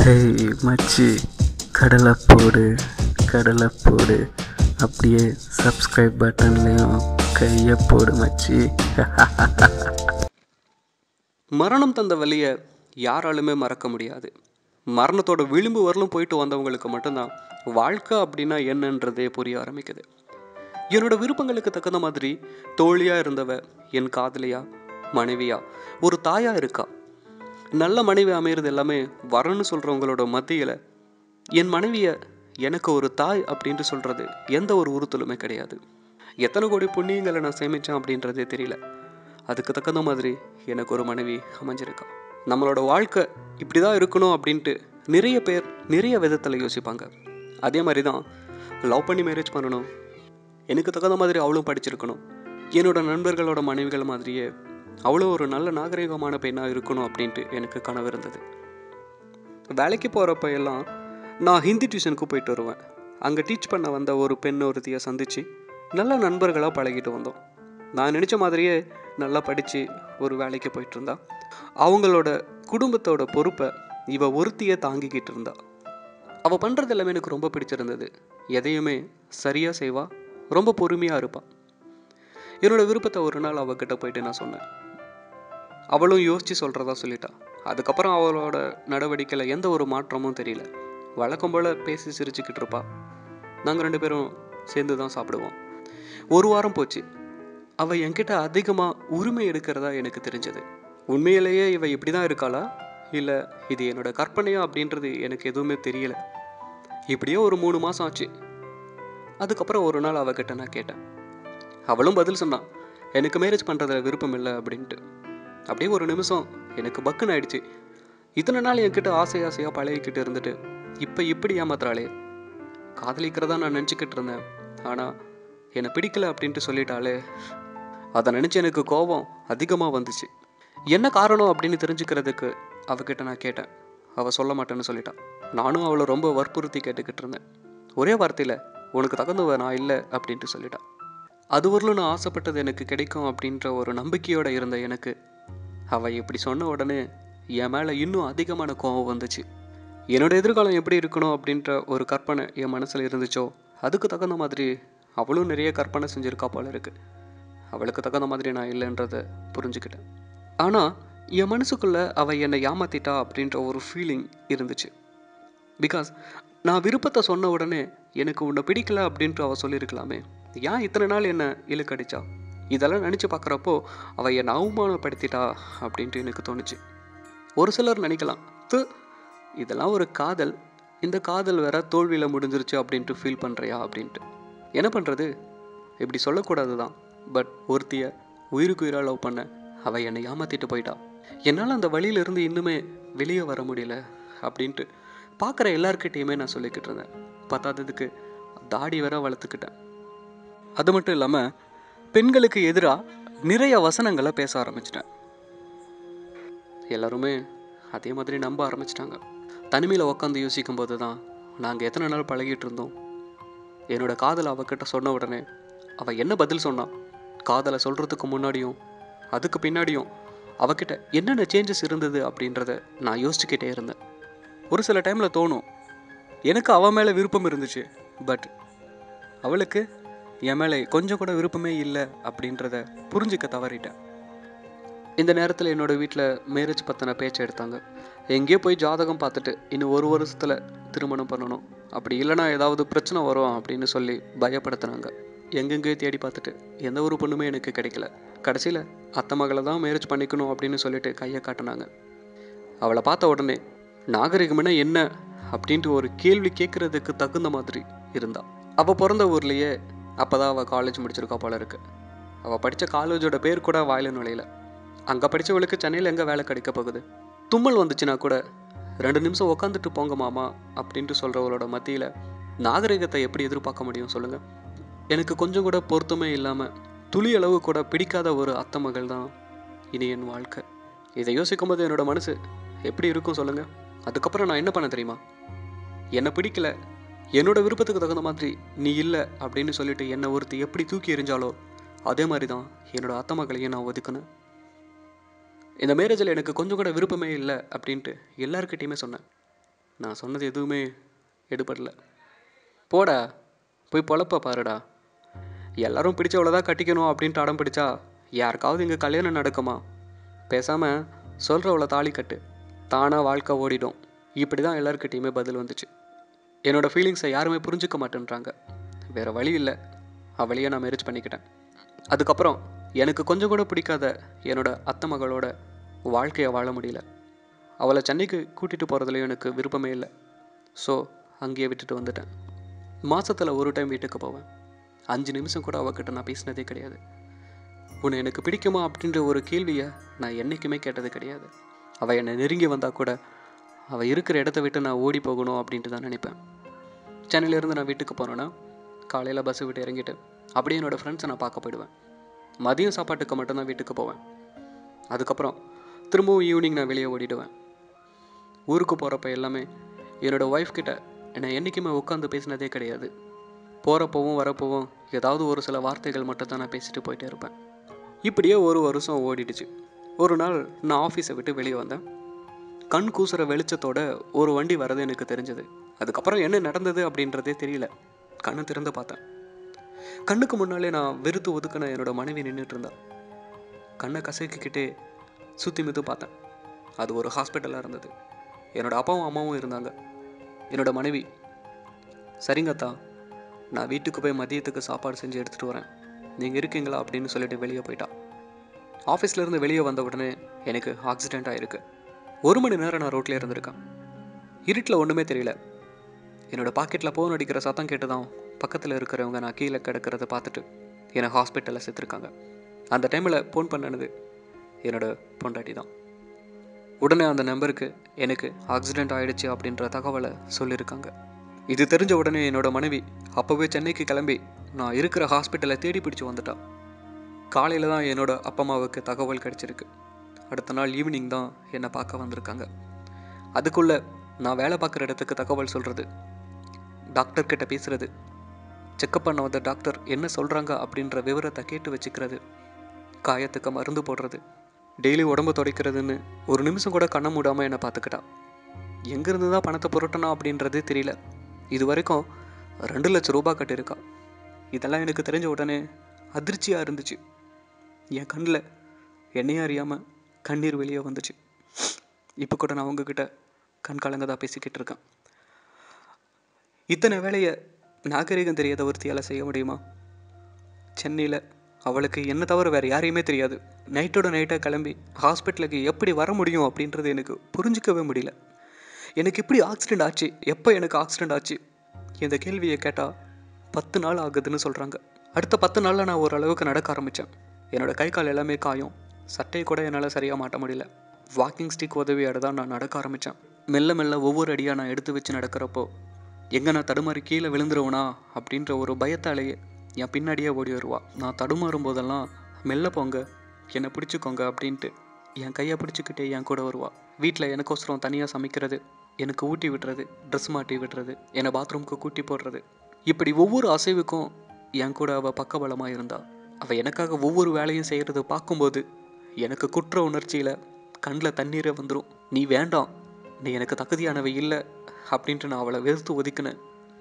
hey மச்சி கடலை போடு கடலை போடு அப்படியே சப்ஸ்கிரைப் பட்டன்லேயும் கையை போடு மச்சி மரணம் தந்த வலியை யாராலுமே மறக்க முடியாது மரணத்தோட விளிம்பு வரலும் போயிட்டு வந்தவங்களுக்கு மட்டும்தான் வாழ்க்கை அப்படின்னா என்னன்றதே புரிய ஆரம்பிக்குது என்னோட விருப்பங்களுக்கு தகுந்த மாதிரி தோழியாக இருந்தவ என் காதலியா மனைவியா ஒரு தாயா இருக்கா நல்ல மனைவி அமையிறது எல்லாமே வரன்னு சொல்கிறவங்களோட மத்தியில் என் மனைவியை எனக்கு ஒரு தாய் அப்படின்ட்டு சொல்கிறது எந்த ஒரு உறுத்தலுமே கிடையாது எத்தனை கோடி புண்ணியங்களை நான் சேமித்தேன் அப்படின்றதே தெரியல அதுக்கு தகுந்த மாதிரி எனக்கு ஒரு மனைவி அமைஞ்சிருக்கா நம்மளோட வாழ்க்கை இப்படி தான் இருக்கணும் அப்படின்ட்டு நிறைய பேர் நிறைய விதத்தில் யோசிப்பாங்க அதே மாதிரி தான் லவ் பண்ணி மேரேஜ் பண்ணணும் எனக்கு தகுந்த மாதிரி அவளும் படிச்சிருக்கணும் என்னோட நண்பர்களோட மனைவிகள் மாதிரியே அவ்வளோ ஒரு நல்ல நாகரிகமான பெண்ணாக இருக்கணும் அப்படின்ட்டு எனக்கு கனவு இருந்தது வேலைக்கு போகிறப்ப எல்லாம் நான் ஹிந்தி டியூஷனுக்கு போயிட்டு வருவேன் அங்கே டீச் பண்ண வந்த ஒரு பெண் ஒருத்தியை சந்தித்து நல்ல நண்பர்களாக பழகிட்டு வந்தோம் நான் நினச்ச மாதிரியே நல்லா படித்து ஒரு வேலைக்கு போயிட்டு இருந்தா அவங்களோட குடும்பத்தோட பொறுப்பை இவ ஒருத்தியை தாங்கிக்கிட்டு இருந்தா அவள் பண்ணுறது எல்லாமே எனக்கு ரொம்ப பிடிச்சிருந்தது எதையுமே சரியாக செய்வா ரொம்ப பொறுமையாக இருப்பாள் என்னோட விருப்பத்தை ஒரு நாள் அவகிட்ட போயிட்டு நான் சொன்னேன் அவளும் யோசித்து சொல்கிறதா சொல்லிட்டா அதுக்கப்புறம் அவளோட நடவடிக்கையில் எந்த ஒரு மாற்றமும் தெரியல வழக்கம் போல் பேசி சிரிச்சுக்கிட்டு இருப்பா நாங்கள் ரெண்டு பேரும் சேர்ந்து தான் சாப்பிடுவோம் ஒரு வாரம் போச்சு அவள் என்கிட்ட அதிகமாக உரிமை எடுக்கிறதா எனக்கு தெரிஞ்சது உண்மையிலேயே இவ இப்படி தான் இருக்காளா இல்லை இது என்னோட கற்பனையா அப்படின்றது எனக்கு எதுவுமே தெரியல இப்படியே ஒரு மூணு மாதம் ஆச்சு அதுக்கப்புறம் ஒரு நாள் அவகிட்ட நான் கேட்டேன் அவளும் பதில் சொன்னான் எனக்கு மேரேஜ் பண்ணுறதுல விருப்பம் இல்லை அப்படின்ட்டு அப்படியே ஒரு நிமிஷம் எனக்கு பக்குன்னு ஆயிடுச்சு இத்தனை நாள் என்கிட்ட ஆசை ஆசையாக பழகிக்கிட்டு இருந்துட்டு இப்போ இப்படி ஏமாத்துறாளே காதலிக்கிறதா நான் நினச்சிக்கிட்டு இருந்தேன் ஆனால் என்னை பிடிக்கல அப்படின்ட்டு சொல்லிட்டாளே அதை நினச்சி எனக்கு கோபம் அதிகமாக வந்துச்சு என்ன காரணம் அப்படின்னு தெரிஞ்சுக்கிறதுக்கு அவகிட்ட நான் கேட்டேன் அவள் சொல்ல மாட்டேன்னு சொல்லிட்டான் நானும் அவளை ரொம்ப வற்புறுத்தி கேட்டுக்கிட்டு இருந்தேன் ஒரே வார்த்தையில் உனக்கு தகுந்தவ நான் இல்லை அப்படின்ட்டு சொல்லிட்டான் அது வரலும் நான் ஆசைப்பட்டது எனக்கு கிடைக்கும் அப்படின்ற ஒரு நம்பிக்கையோடு இருந்த எனக்கு அவள் இப்படி சொன்ன உடனே என் மேலே இன்னும் அதிகமான கோபம் வந்துச்சு என்னோட எதிர்காலம் எப்படி இருக்கணும் அப்படின்ற ஒரு கற்பனை என் மனசில் இருந்துச்சோ அதுக்கு தகுந்த மாதிரி அவளும் நிறைய கற்பனை செஞ்சுருக்கா போல இருக்கு அவளுக்கு தகுந்த மாதிரி நான் இல்லைன்றத புரிஞ்சுக்கிட்டேன் ஆனால் என் மனசுக்குள்ளே அவள் என்னை ஏமாத்திட்டா அப்படின்ற ஒரு ஃபீலிங் இருந்துச்சு பிகாஸ் நான் விருப்பத்தை சொன்ன உடனே எனக்கு உன்னை பிடிக்கல அப்படின்ட்டு அவள் சொல்லியிருக்கலாமே ஏன் இத்தனை நாள் என்னை இழுக்கடிச்சா இதெல்லாம் நினச்சி பார்க்குறப்போ அவள் என்னை அவமானப்படுத்திட்டா அப்படின்ட்டு எனக்கு தோணுச்சு ஒரு சிலர் நினைக்கலாம் து இதெல்லாம் ஒரு காதல் இந்த காதல் வேற தோல்வியில் முடிஞ்சிருச்சு அப்படின்ட்டு ஃபீல் பண்ணுறியா அப்படின்ட்டு என்ன பண்ணுறது இப்படி சொல்லக்கூடாது தான் பட் ஒருத்திய உயிருக்கு உயிராக லவ் பண்ண அவள் என்னை ஏமாற்றிட்டு போயிட்டா என்னால் அந்த வழியிலிருந்து இன்னுமே வெளியே வர முடியல அப்படின்ட்டு பார்க்குற எல்லார்கிட்டேயுமே நான் சொல்லிக்கிட்டு இருந்தேன் பத்தாததுக்கு தாடி வேற வளர்த்துக்கிட்டேன் அது மட்டும் இல்லாமல் பெண்களுக்கு எதிராக நிறைய வசனங்களை பேச ஆரம்பிச்சிட்டேன் எல்லாருமே அதே மாதிரி நம்ப ஆரம்பிச்சிட்டாங்க தனிமையில் உட்காந்து யோசிக்கும் போது தான் நாங்கள் எத்தனை நாள் பழகிட்டு இருந்தோம் என்னோட காதலை அவகிட்ட சொன்ன உடனே அவள் என்ன பதில் சொன்னான் காதலை சொல்கிறதுக்கு முன்னாடியும் அதுக்கு பின்னாடியும் அவகிட்ட என்னென்ன சேஞ்சஸ் இருந்தது அப்படின்றத நான் யோசிச்சுக்கிட்டே இருந்தேன் ஒரு சில டைமில் தோணும் எனக்கு அவன் மேலே விருப்பம் இருந்துச்சு பட் அவளுக்கு என் மேலே கொஞ்சம் கூட விருப்பமே இல்லை அப்படின்றத புரிஞ்சுக்க தவறிட்டேன் இந்த நேரத்தில் என்னோட வீட்டில் மேரேஜ் பற்றின பேச்சை எடுத்தாங்க எங்கேயோ போய் ஜாதகம் பார்த்துட்டு இன்னும் ஒரு வருஷத்தில் திருமணம் பண்ணணும் அப்படி இல்லைனா ஏதாவது பிரச்சனை வரும் அப்படின்னு சொல்லி பயப்படுத்தினாங்க எங்கெங்கேயோ தேடி பார்த்துட்டு எந்த ஒரு பொண்ணுமே எனக்கு கிடைக்கல கடைசியில் அத்தை மகளை தான் மேரேஜ் பண்ணிக்கணும் அப்படின்னு சொல்லிட்டு கையை காட்டினாங்க அவளை பார்த்த உடனே நாகரிகம்னா என்ன அப்படின்ட்டு ஒரு கேள்வி கேட்குறதுக்கு தகுந்த மாதிரி இருந்தா அவள் பிறந்த ஊர்லேயே அப்போ தான் அவள் காலேஜ் முடிச்சிருக்கா போல இருக்கு அவள் படித்த காலேஜோட பேர் கூட வாயில நுழையில அங்கே படித்தவளுக்கு சென்னையில் எங்கே வேலை கிடைக்க போகுது தும்மல் வந்துச்சுன்னா கூட ரெண்டு நிமிஷம் உக்காந்துட்டு போங்க மாமா அப்படின்ட்டு சொல்கிறவளோட மத்தியில் நாகரிகத்தை எப்படி எதிர்பார்க்க முடியும் சொல்லுங்கள் எனக்கு கொஞ்சம் கூட பொருத்தமே இல்லாமல் துளி அளவு கூட பிடிக்காத ஒரு அத்தை மகள் தான் இனி என் வாழ்க்கை இதை யோசிக்கும் போது என்னோட மனசு எப்படி இருக்கும் சொல்லுங்கள் அதுக்கப்புறம் நான் என்ன பண்ண தெரியுமா என்னை பிடிக்கல என்னோட விருப்பத்துக்கு தகுந்த மாதிரி நீ இல்லை அப்படின்னு சொல்லிட்டு என்னை ஒருத்தி எப்படி தூக்கி எறிஞ்சாலோ அதே மாதிரி தான் என்னோட அத்தை மகளையும் நான் ஒதுக்குனேன் இந்த மேரேஜில் எனக்கு கொஞ்சம் கூட விருப்பமே இல்லை அப்படின்ட்டு எல்லாருக்கிட்டேயுமே சொன்னேன் நான் சொன்னது எதுவுமே எடுபடல போடா போய் பொழப்ப பாருடா எல்லாரும் பிடிச்சவளை தான் கட்டிக்கணும் அப்படின்ட்டு அடம் பிடிச்சா யாருக்காவது இங்கே கல்யாணம் நடக்குமா பேசாமல் சொல்கிறவளை தாலி கட்டு தானாக வாழ்க்கை ஓடிடும் இப்படி தான் எல்லாருக்கிட்டேயுமே பதில் வந்துச்சு என்னோடய ஃபீலிங்ஸை யாருமே புரிஞ்சுக்க மாட்டேன்றாங்க வேறு வழி இல்லை அவளையே நான் மேரேஜ் பண்ணிக்கிட்டேன் அதுக்கப்புறம் எனக்கு கொஞ்சம் கூட பிடிக்காத என்னோட அத்தை மகளோட வாழ்க்கையை வாழ முடியல அவளை சென்னைக்கு கூட்டிகிட்டு போகிறதுலையும் எனக்கு விருப்பமே இல்லை ஸோ அங்கேயே விட்டுட்டு வந்துட்டேன் மாதத்தில் ஒரு டைம் வீட்டுக்கு போவேன் அஞ்சு நிமிஷம் கூட அவகிட்ட நான் பேசினதே கிடையாது உன்னை எனக்கு பிடிக்குமா அப்படின்ற ஒரு கேள்வியை நான் என்றைக்குமே கேட்டது கிடையாது அவள் என்னை நெருங்கி வந்தால் கூட அவள் இருக்கிற இடத்த விட்டு நான் ஓடி போகணும் அப்படின்ட்டு தான் நினைப்பேன் சென்னையிலேருந்து நான் வீட்டுக்கு போனேன்னா காலையில் பஸ்ஸை விட்டு இறங்கிட்டு அப்படியே என்னோடய ஃப்ரெண்ட்ஸை நான் பார்க்க போயிடுவேன் மதியம் சாப்பாட்டுக்கு மட்டும்தான் வீட்டுக்கு போவேன் அதுக்கப்புறம் திரும்பவும் ஈவினிங் நான் வெளியே ஓடிடுவேன் ஊருக்கு போகிறப்ப எல்லாமே என்னோடய ஒய்ஃப் கிட்ட என்னை என்றைக்குமே உட்காந்து பேசினதே கிடையாது போகிறப்பவும் வரப்போவும் ஏதாவது ஒரு சில வார்த்தைகள் மட்டும் தான் நான் பேசிட்டு போயிட்டே இருப்பேன் இப்படியே ஒரு வருஷம் ஓடிடுச்சு ஒரு நாள் நான் ஆஃபீஸை விட்டு வெளியே வந்தேன் கண் கூசுற வெளிச்சத்தோட ஒரு வண்டி வரது எனக்கு தெரிஞ்சது அதுக்கப்புறம் என்ன நடந்தது அப்படின்றதே தெரியல கண்ணை திறந்து பார்த்தேன் கண்ணுக்கு முன்னாலே நான் வெறுத்து ஒதுக்கின என்னோட மனைவி நின்றுட்டு இருந்தா கண்ணை கசக்கிக்கிட்டே சுற்றி மித்து பார்த்தேன் அது ஒரு ஹாஸ்பிட்டலாக இருந்தது என்னோட அப்பாவும் அம்மாவும் இருந்தாங்க என்னோட மனைவி சரிங்கத்தா நான் வீட்டுக்கு போய் மதியத்துக்கு சாப்பாடு செஞ்சு எடுத்துகிட்டு வரேன் நீங்கள் இருக்கீங்களா அப்படின்னு சொல்லிட்டு வெளியே போயிட்டா ஆஃபீஸ்லேருந்து வெளியே வந்த உடனே எனக்கு ஆக்சிடெண்ட் ஆகிருக்கு ஒரு மணி நேரம் நான் ரோட்லேயே இருந்திருக்கேன் இருட்டில் ஒன்றுமே தெரியல என்னோட பாக்கெட்டில் ஃபோன் அடிக்கிற சத்தம் கேட்டு தான் பக்கத்தில் இருக்கிறவங்க நான் கீழே கிடக்கிறத பார்த்துட்டு என்னை ஹாஸ்பிட்டலில் சேர்த்துருக்காங்க அந்த டைமில் ஃபோன் பண்ணனது என்னோட பொண்டாட்டி தான் உடனே அந்த நம்பருக்கு எனக்கு ஆக்சிடெண்ட் ஆயிடுச்சு அப்படின்ற தகவலை சொல்லியிருக்காங்க இது தெரிஞ்ச உடனே என்னோட மனைவி அப்போவே சென்னைக்கு கிளம்பி நான் இருக்கிற ஹாஸ்பிட்டலை தேடி பிடிச்சி வந்துட்டா காலையில் தான் என்னோட அப்பா அம்மாவுக்கு தகவல் கிடச்சிருக்கு அடுத்த நாள் ஈவினிங் தான் என்னை பார்க்க வந்திருக்காங்க அதுக்குள்ளே நான் வேலை பார்க்குற இடத்துக்கு தகவல் சொல்கிறது டாக்டர் கிட்ட பேசுகிறது செக்கப் பண்ண வந்த டாக்டர் என்ன சொல்கிறாங்க அப்படின்ற விவரத்தை கேட்டு வச்சுக்கிறது காயத்துக்கு மருந்து போடுறது டெய்லி உடம்பு துடைக்கிறதுன்னு ஒரு நிமிஷம் கூட கண்ண மூடாமல் என்னை பார்த்துக்கிட்டா எங்கேருந்து தான் பணத்தை புரட்டணும் அப்படின்றதே தெரியல இது வரைக்கும் ரெண்டு லட்சம் ரூபாய் கட்டியிருக்கா இதெல்லாம் எனக்கு தெரிஞ்ச உடனே அதிர்ச்சியாக இருந்துச்சு என் கண்ணில் என்னையும் அறியாமல் கண்ணீர் வெளியே வந்துச்சு இப்போ கூட நான் உங்ககிட்ட கண் கலங்கதாக பேசிக்கிட்டு இருக்கேன் இத்தனை வேலையை நாகரிகம் தெரியாத ஒருத்தியால் செய்ய முடியுமா சென்னையில் அவளுக்கு என்ன தவிர வேறு யாரையுமே தெரியாது நைட்டோட நைட்டாக கிளம்பி ஹாஸ்பிட்டலுக்கு எப்படி வர முடியும் அப்படின்றது எனக்கு புரிஞ்சிக்கவே முடியல எனக்கு எப்படி ஆக்சிடெண்ட் ஆச்சு எப்போ எனக்கு ஆக்சிடெண்ட் ஆச்சு இந்த கேள்வியை கேட்டால் பத்து நாள் ஆகுதுன்னு சொல்கிறாங்க அடுத்த பத்து நாளில் நான் ஓரளவுக்கு நடக்க ஆரம்பித்தேன் என்னோட கை கால் எல்லாமே காயும் சட்டையை கூட என்னால் சரியாக மாட்ட முடியல வாக்கிங் ஸ்டிக் உதவியோட தான் நான் நடக்க ஆரம்பித்தேன் மெல்ல மெல்ல ஒவ்வொரு அடியாக நான் எடுத்து வச்சு நடக்கிறப்போ எங்கே நான் தடுமாறி கீழே விழுந்துருவனா அப்படின்ற ஒரு பயத்தாலேயே என் பின்னாடியே ஓடி வருவா நான் தடுமாறும் போதெல்லாம் மெல்ல போங்க என்னை பிடிச்சிக்கோங்க அப்படின்ட்டு என் கையை பிடிச்சிக்கிட்டே என் கூட வருவா வீட்டில் எனக்கோசரம் தனியாக சமைக்கிறது எனக்கு ஊட்டி விடுறது ட்ரெஸ் மாட்டி விடுறது என்னை பாத்ரூமுக்கு கூட்டி போடுறது இப்படி ஒவ்வொரு அசைவுக்கும் என் கூட அவள் பக்கபலமாக இருந்தா அவள் எனக்காக ஒவ்வொரு வேலையும் செய்கிறத பார்க்கும்போது எனக்கு குற்ற உணர்ச்சியில் கண்ணில் தண்ணீரே வந்துடும் நீ வேண்டாம் நீ எனக்கு தகுதியானவை இல்லை அப்படின்ட்டு நான் அவளை வெறுத்து ஒதுக்கினேன்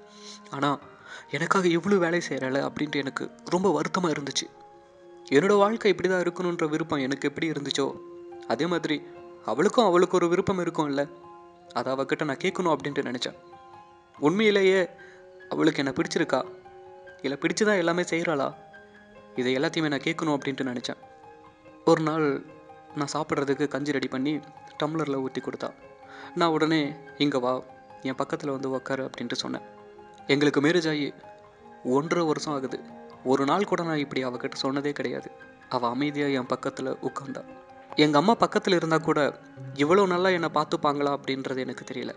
ஆனால் எனக்காக இவ்வளோ வேலை செய்கிறாள் அப்படின்ட்டு எனக்கு ரொம்ப வருத்தமாக இருந்துச்சு என்னோடய வாழ்க்கை இப்படி தான் இருக்கணுன்ற விருப்பம் எனக்கு எப்படி இருந்துச்சோ அதே மாதிரி அவளுக்கும் அவளுக்கு ஒரு விருப்பம் இருக்கும் இல்லை அதை அவகிட்ட நான் கேட்கணும் அப்படின்ட்டு நினச்சேன் உண்மையிலேயே அவளுக்கு என்னை பிடிச்சிருக்கா இல்லை பிடிச்சுதான் எல்லாமே செய்கிறாளா இதை எல்லாத்தையுமே நான் கேட்கணும் அப்படின்ட்டு நினச்சேன் ஒரு நாள் நான் சாப்பிட்றதுக்கு கஞ்சி ரெடி பண்ணி டம்ளரில் ஊற்றி கொடுத்தா நான் உடனே இங்கே வா என் பக்கத்தில் வந்து உக்காரு அப்படின்ட்டு சொன்னேன் எங்களுக்கு மேரேஜ் ஆகி ஒன்றரை வருஷம் ஆகுது ஒரு நாள் கூட நான் இப்படி அவகிட்ட சொன்னதே கிடையாது அவள் அமைதியாக என் பக்கத்தில் உட்காந்தா எங்கள் அம்மா பக்கத்தில் இருந்தால் கூட இவ்வளோ நல்லா என்னை பார்த்துப்பாங்களா அப்படின்றது எனக்கு தெரியல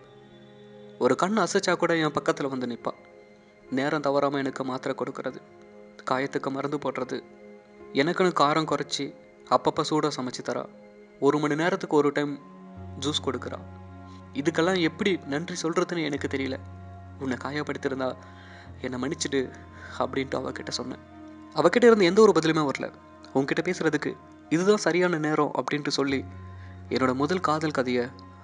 ஒரு கண் அசைச்சா கூட என் பக்கத்தில் வந்து நிற்பா நேரம் தவறாமல் எனக்கு மாத்திரை கொடுக்கறது காயத்துக்கு மருந்து போடுறது எனக்குன்னு காரம் குறைச்சி அப்பப்போ சூடாக சமைச்சு தரா ஒரு மணி நேரத்துக்கு ஒரு டைம் ஜூஸ் கொடுக்குறா இதுக்கெல்லாம் எப்படி நன்றி சொல்கிறதுன்னு எனக்கு தெரியல உன்னை காயப்படுத்தியிருந்தா என்னை மன்னிச்சிடு அப்படின்ட்டு அவகிட்ட சொன்னேன் அவகிட்ட இருந்து எந்த ஒரு பதிலுமே வரல உன்கிட்ட பேசுகிறதுக்கு இதுதான் சரியான நேரம் அப்படின்ட்டு சொல்லி என்னோட முதல் காதல் கதையை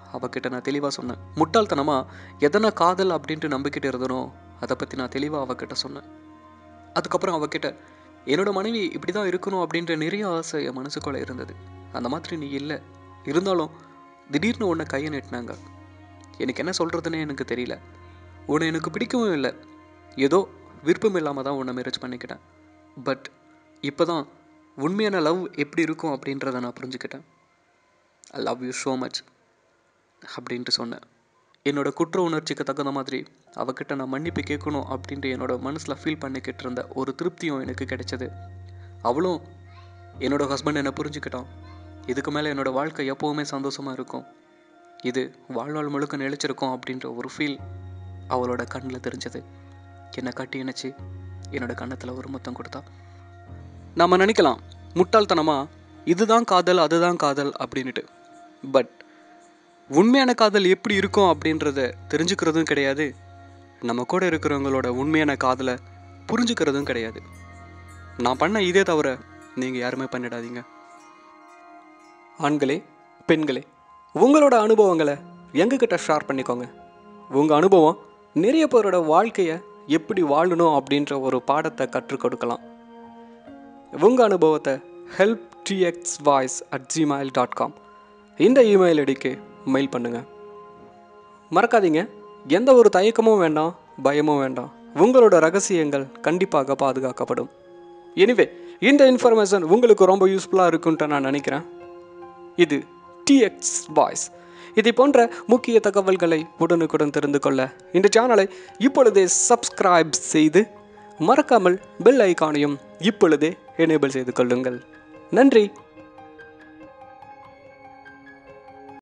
அவகிட்ட நான் தெளிவாக சொன்னேன் முட்டாள்தனமாக எதனா காதல் அப்படின்ட்டு நம்பிக்கிட்டு இருந்தனோ அதை பற்றி நான் தெளிவாக அவகிட்ட சொன்னேன் அதுக்கப்புறம் அவகிட்ட என்னோட மனைவி இப்படி தான் இருக்கணும் அப்படின்ற நிறைய ஆசை என் மனசுக்குள்ளே இருந்தது அந்த மாதிரி நீ இல்லை இருந்தாலும் திடீர்னு உன்னை கையை நீட்டினாங்க எனக்கு என்ன சொல்கிறதுனே எனக்கு தெரியல உன்னை எனக்கு பிடிக்கவும் இல்லை ஏதோ விருப்பம் இல்லாமல் தான் உன்னை மேரேஜ் பண்ணிக்கிட்டேன் பட் இப்போ தான் உண்மையான லவ் எப்படி இருக்கும் அப்படின்றத நான் புரிஞ்சுக்கிட்டேன் I love you so much அப்படின்ட்டு சொன்னேன் என்னோட குற்ற உணர்ச்சிக்கு தகுந்த மாதிரி அவகிட்ட நான் மன்னிப்பு கேட்கணும் அப்படின்ட்டு என்னோட மனசில் ஃபீல் பண்ணிக்கிட்டு இருந்த ஒரு திருப்தியும் எனக்கு கிடைச்சது அவளும் என்னோட ஹஸ்பண்ட் என்னை புரிஞ்சுக்கிட்டான் இதுக்கு மேலே என்னோட வாழ்க்கை எப்போவுமே சந்தோஷமாக இருக்கும் இது வாழ்நாள் முழுக்க நிலைச்சிருக்கும் அப்படின்ற ஒரு ஃபீல் அவளோட கண்ணில் தெரிஞ்சது என்னை கட்டி இணைச்சி என்னோட கன்னத்தில் ஒரு முத்தம் கொடுத்தா நம்ம நினைக்கலாம் முட்டாள்தனமாக இதுதான் காதல் அதுதான் காதல் அப்படின்ட்டு பட் உண்மையான காதல் எப்படி இருக்கும் அப்படின்றத தெரிஞ்சுக்கிறதும் கிடையாது நம்ம கூட இருக்கிறவங்களோட உண்மையான காதலை புரிஞ்சுக்கிறதும் கிடையாது நான் பண்ண இதே தவிர நீங்கள் யாருமே பண்ணிடாதீங்க ஆண்களே பெண்களே உங்களோட அனுபவங்களை எங்ககிட்ட ஷேர் பண்ணிக்கோங்க உங்கள் அனுபவம் நிறைய பேரோட வாழ்க்கையை எப்படி வாழணும் அப்படின்ற ஒரு பாடத்தை கற்றுக் கொடுக்கலாம் உங்கள் அனுபவத்தை help TX voice at Gmail dot com இந்த இமெயில் ஐடிக்கு மெயில் பண்ணுங்கள் மறக்காதீங்க எந்த ஒரு தயக்கமும் வேண்டாம் பயமும் வேண்டாம் உங்களோட ரகசியங்கள் கண்டிப்பாக பாதுகாக்கப்படும் எனிவே இந்த இன்ஃபர்மேஷன் உங்களுக்கு ரொம்ப யூஸ்ஃபுல்லாக இருக்குன்ட்டு நான் நினைக்கிறேன் இது டிஎக்ஸ் வாய்ஸ் இதை போன்ற முக்கிய தகவல்களை உடனுக்குடன் தெரிந்து கொள்ள இந்த சேனலை இப்பொழுதே சப்ஸ்கிரைப் செய்து மறக்காமல் பெல் ஐகானையும் இப்பொழுதே எனேபிள் செய்து கொள்ளுங்கள் நன்றி